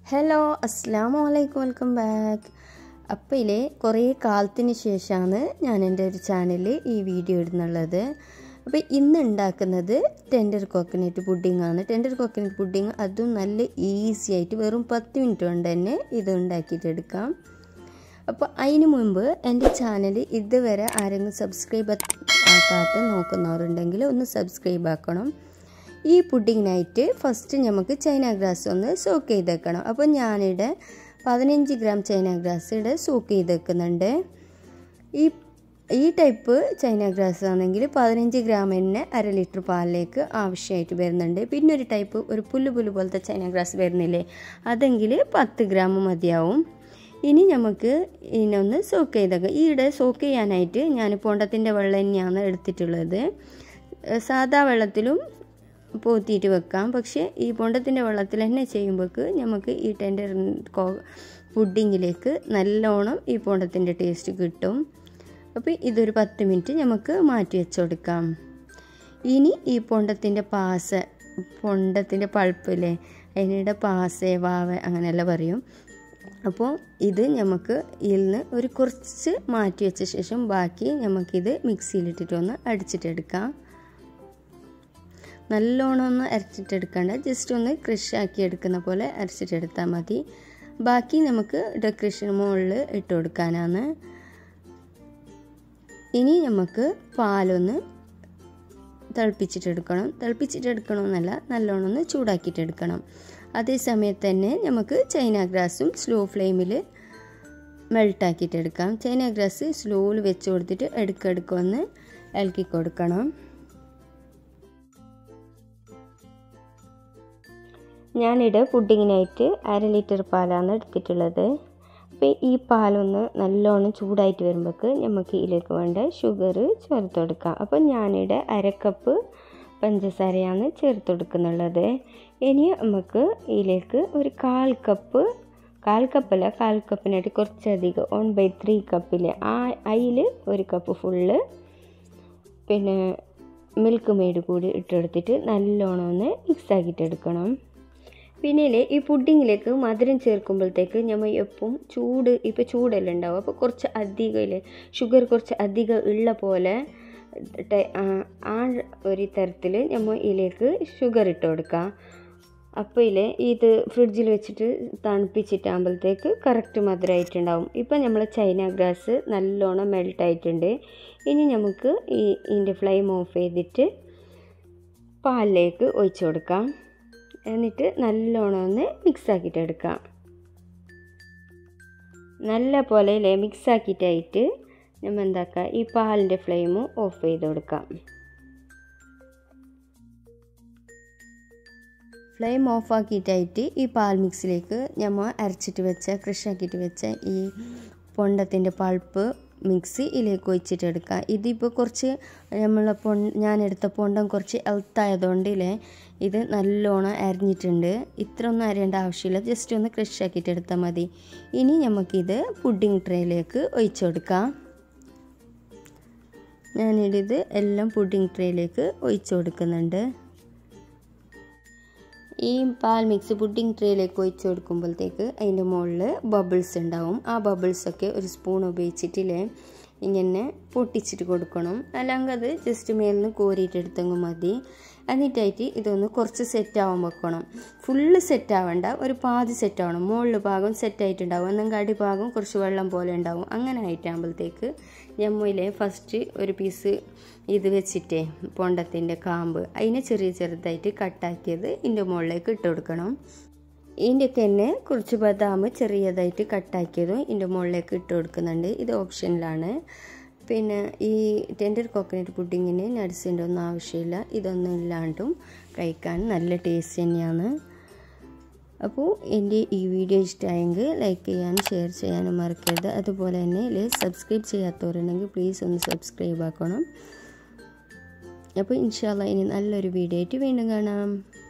hello അസ്സാം വലൈക്കും welcome back അപ്പോൾ ഇതിലെ കുറേ കാലത്തിന് ശേഷമാണ് ഞാൻ എൻ്റെ ഒരു ചാനലിൽ ഈ വീഡിയോ ഇടുന്നുള്ളത് അപ്പോൾ ഇന്ന് ഉണ്ടാക്കുന്നത് ടെൻഡർ കോക്കനട്ട് പുഡിംഗ് ആണ് ടെൻഡർ കോക്കനട്ട് പുഡിംഗ് അതും നല്ല ഈസി ആയിട്ട് വെറും പത്ത് മിനിറ്റ് കൊണ്ട് തന്നെ ഇത് ഉണ്ടാക്കിയിട്ടെടുക്കാം അപ്പോൾ അതിന് മുമ്പ് എൻ്റെ ചാനൽ ഇതുവരെ ആരെങ്കിലും സബ്സ്ക്രൈബ് ആക്കാത്ത നോക്കുന്നവരുണ്ടെങ്കിൽ ഒന്ന് സബ്സ്ക്രൈബ് ആക്കണം ഈ പുഡിങ്ങിനായിട്ട് ഫസ്റ്റ് നമുക്ക് ചൈന ഗ്രാസ് ഒന്ന് സോക്ക് ചെയ്ത് വെക്കണം അപ്പോൾ ഞാനിവിടെ പതിനഞ്ച് ഗ്രാം ചൈന ഗ്രാസ് ഇവിടെ സോക്ക് ചെയ്ത് വെക്കുന്നുണ്ട് ഈ ഈ ടൈപ്പ് ചൈന ഗ്രാസ് ആണെങ്കിൽ പതിനഞ്ച് ഗ്രാം തന്നെ അര ലിറ്റർ പാലിലേക്ക് ആവശ്യമായിട്ട് വരുന്നുണ്ട് പിന്നെ ഒരു ടൈപ്പ് ഒരു പുല്ല് പുല്ല് പോലത്തെ ചൈന ഗ്രാസ് വരുന്നില്ലേ അതെങ്കിൽ പത്ത് ഗ്രാം മതിയാവും ഇനി നമുക്ക് ഇതിനൊന്ന് സോക്ക് ചെയ്തേക്കാം ഈയിടെ സോക്ക് ചെയ്യാനായിട്ട് ഞാൻ പൊണ്ടത്തിൻ്റെ വെള്ളം തന്നെയാണ് എടുത്തിട്ടുള്ളത് സാധാ വെള്ളത്തിലും പോത്തിയിട്ട് വെക്കാം പക്ഷേ ഈ പൊണ്ടത്തിൻ്റെ വെള്ളത്തിൽ തന്നെ ചെയ്യുമ്പോൾക്ക് നമുക്ക് ഈ ടെൻഡർ പുഡിങ്ങിലേക്ക് നല്ലോണം ഈ പൊണ്ടത്തിൻ്റെ ടേസ്റ്റ് കിട്ടും അപ്പോൾ ഇതൊരു പത്ത് മിനിറ്റ് നമുക്ക് മാറ്റി വെച്ച് കൊടുക്കാം ഇനി ഈ പൊണ്ടത്തിൻ്റെ പാസ പൊണ്ടത്തിൻ്റെ പൾപ്പില്ലേ അതിനിടെ പാസേ വാവ അങ്ങനെയെല്ലാം പറയും അപ്പോൾ ഇത് നമുക്ക് ഇതിൽ നിന്ന് ഒരു കുറച്ച് മാറ്റി വെച്ച ശേഷം ബാക്കി നമുക്കിത് മിക്സിയിലിട്ടിട്ടൊന്ന് അടിച്ചിട്ടെടുക്കാം നല്ലോണം ഒന്ന് അരച്ചിട്ടെടുക്കണ്ട ജസ്റ്റ് ഒന്ന് ക്രഷാക്കി എടുക്കുന്ന പോലെ അരച്ചിട്ടെടുത്താൽ മതി ബാക്കി നമുക്ക് ഡെക്കറേഷൻ മുകളിൽ ഇട്ട് കൊടുക്കാനാണ് ഇനി നമുക്ക് പാലൊന്ന് തിളപ്പിച്ചിട്ടെടുക്കണം തിളപ്പിച്ചിട്ടെടുക്കണമെന്നല്ല നല്ലോണം ഒന്ന് ചൂടാക്കിയിട്ടെടുക്കണം അതേ സമയത്ത് തന്നെ നമുക്ക് ചൈന ഗ്രാസും സ്ലോ ഫ്ലെയിമിൽ മെൽട്ടാക്കിയിട്ടെടുക്കാം ചൈന ഗ്രാസ് സ്ലോയിൽ വെച്ച് കൊടുത്തിട്ട് എടുക്കെടുക്കൊന്ന് ഇളക്കി കൊടുക്കണം ഞാനിവിടെ പുഡിങ്ങിനായിട്ട് അര ലിറ്റർ പാലാണ് എടുത്തിട്ടുള്ളത് അപ്പോൾ ഈ പാലൊന്ന് നല്ലോണം ചൂടായിട്ട് വരുമ്പോൾക്ക് നമുക്ക് ഇതിലേക്ക് വേണ്ട ഷുഗർ ചേർത്ത് കൊടുക്കാം അപ്പോൾ ഞാനിവിടെ അരക്കപ്പ് പഞ്ചസാരയാണ് ചേർത്ത് കൊടുക്കുന്നുള്ളത് ഇനി നമുക്ക് ഇതിലേക്ക് ഒരു കാൽ കപ്പ് കാൽ കപ്പല്ല കാൽ കപ്പിനായിട്ട് കുറച്ചധികം വൺ ബൈ ത്രീ കപ്പിൽ ആ അതിൽ ഒരു കപ്പ് ഫുള്ള് പിന്നെ മിൽക്ക് മെയ്ഡ് കൂടി ഇട്ടെടുത്തിട്ട് നല്ലോണം ഒന്ന് മിക്സ് ആക്കിയിട്ടെടുക്കണം പിന്നെ ഈ പുഡിങ്ങിലേക്ക് മധുരം ചേർക്കുമ്പോഴത്തേക്ക് നമ്മൾ എപ്പം ചൂട് ഇപ്പോൾ ചൂടെല്ലാം ഉണ്ടാവും അപ്പോൾ കുറച്ച് അധികം ഇല്ലേ ഷുഗർ കുറച്ച് അധികം ഉള്ള പോലെ ആ ഒരു തരത്തിൽ നമ്മൾ ഇതിലേക്ക് ഷുഗർ ഇട്ട് കൊടുക്കാം അപ്പോൾ ഇല്ലേ ഇത് ഫ്രിഡ്ജിൽ വെച്ചിട്ട് തണുപ്പിച്ചിട്ടാകുമ്പോഴത്തേക്ക് കറക്റ്റ് മധുരമായിട്ടുണ്ടാവും ഇപ്പം നമ്മൾ ചൈന ഗ്രാസ് നല്ലോണം മെൽട്ടായിട്ടുണ്ട് ഇനി നമുക്ക് ഈ ഇതിൻ്റെ ഫ്ലെയിം ഓഫ് ചെയ്തിട്ട് പാലിലേക്ക് ഒഴിച്ചു കൊടുക്കാം എന്നിട്ട് നല്ലോണം ഒന്ന് മിക്സ് ആക്കിയിട്ട് എടുക്കാം നല്ല പോലെ ഇല്ലേ മിക്സ് ആക്കിയിട്ടായിട്ട് നമ്മൾ എന്താക്കുക ഈ പാലിൻ്റെ ഫ്ലെയിം ഓഫ് ചെയ്ത് കൊടുക്കാം ഫ്ലെയിം ഓഫ് ആക്കിയിട്ടായിട്ട് ഈ പാൽ മിക്സിലേക്ക് നമ്മൾ അരച്ചിട്ട് വെച്ച ക്രഷാക്കിയിട്ട് വെച്ച ഈ പൊണ്ടത്തിൻ്റെ പൾപ്പ് മിക്സി ഇതിലേക്ക് ഒഴിച്ചിട്ടെടുക്കുക ഇതിപ്പോൾ കുറച്ച് നമ്മൾ പൊ ഞാനെടുത്ത പൊണ്ടം കുറച്ച് എൽത്തായതുകൊണ്ട് ഇല്ലേ ഇത് നല്ലോണം അരിഞ്ഞിട്ടുണ്ട് ഇത്ര ഒന്നും അരിയേണ്ട ആവശ്യമില്ല ജസ്റ്റ് ഒന്ന് ക്രഷ് ആക്കിയിട്ട് എടുത്താൽ മതി ഇനി നമുക്കിത് പുഡിംഗ് ട്രേയിലേക്ക് ഒഴിച്ചു കൊടുക്കാം ഞാനിത് എല്ലാം പുഡിംഗ് ട്രേയിലേക്ക് ഒഴിച്ചു കൊടുക്കുന്നുണ്ട് ഈ പാൽ മിക്സ് പുഡിംഗ് ട്രേയിലേക്ക് ഒഴിച്ച് കൊടുക്കുമ്പോഴത്തേക്ക് അതിൻ്റെ മുകളിൽ ബബിൾസ് ഉണ്ടാവും ആ ബബിൾസൊക്കെ ഒരു സ്പൂൺ ഉപയോഗിച്ചിട്ടില്ലേ ഇങ്ങനെ പൊട്ടിച്ചിട്ട് കൊടുക്കണം അല്ലെങ്കിൽ അത് ജസ്റ്റ് മേലിൽ നിന്ന് കോരിയിട്ടെടുത്തെങ്കിൽ മതി എന്നിട്ടായിട്ട് ഇതൊന്ന് കുറച്ച് സെറ്റ് ആവാൻ വെക്കണം ഫുള്ള് സെറ്റ് ആവണ്ട ഒരു പാതി സെറ്റ് ആവണം മുകളിൽ ഭാഗം സെറ്റ് ആയിട്ടുണ്ടാവും എന്നെങ്കിൽ അടിഭാഗം കുറച്ച് വെള്ളം പോലെ ഉണ്ടാവും അങ്ങനെ ആയിട്ടാകുമ്പോഴത്തേക്ക് ഞമ്മയിലെ ഫസ്റ്റ് ഒരു പീസ് ഇത് വെച്ചിട്ടേ പൊണ്ടത്തിൻ്റെ കാമ്പ് അതിനെ ചെറിയ ചെറുതായിട്ട് കട്ടാക്കിയത് ഇതിൻ്റെ മുകളിലേക്ക് ഇട്ട് കൊടുക്കണം ഇതിൻ്റെ തന്നെ കുറച്ച് ബദാം ചെറിയതായിട്ട് കട്ടാക്കിയതും ഇതിൻ്റെ മുകളിലേക്ക് ഇട്ട് കൊടുക്കുന്നുണ്ട് ഇത് ഓപ്ഷനിലാണ് പിന്നെ ഈ ടെൻഡർ കോക്കനട്ട് പുഡിങ്ങിന് നട്സിൻ്റെ ഒന്നും ആവശ്യമില്ല ഇതൊന്നും ഇല്ലാണ്ടും കഴിക്കാൻ നല്ല ടേസ്റ്റ് തന്നെയാണ് അപ്പോൾ എൻ്റെ ഈ വീഡിയോ ഇഷ്ടമായെങ്കിൽ ലൈക്ക് ചെയ്യാനും ഷെയർ ചെയ്യാനും മറക്കരുത് അതുപോലെ തന്നെ ഇതിൽ സബ്സ്ക്രൈബ് ചെയ്യാത്തവരുണ്ടെങ്കിൽ പ്ലീസ് ഒന്ന് സബ്സ്ക്രൈബ് ആക്കണം അപ്പോൾ ഇൻഷാല്ല ഇനി നല്ലൊരു വീഡിയോ ആയിട്ട് വീണ്ടും കാണാം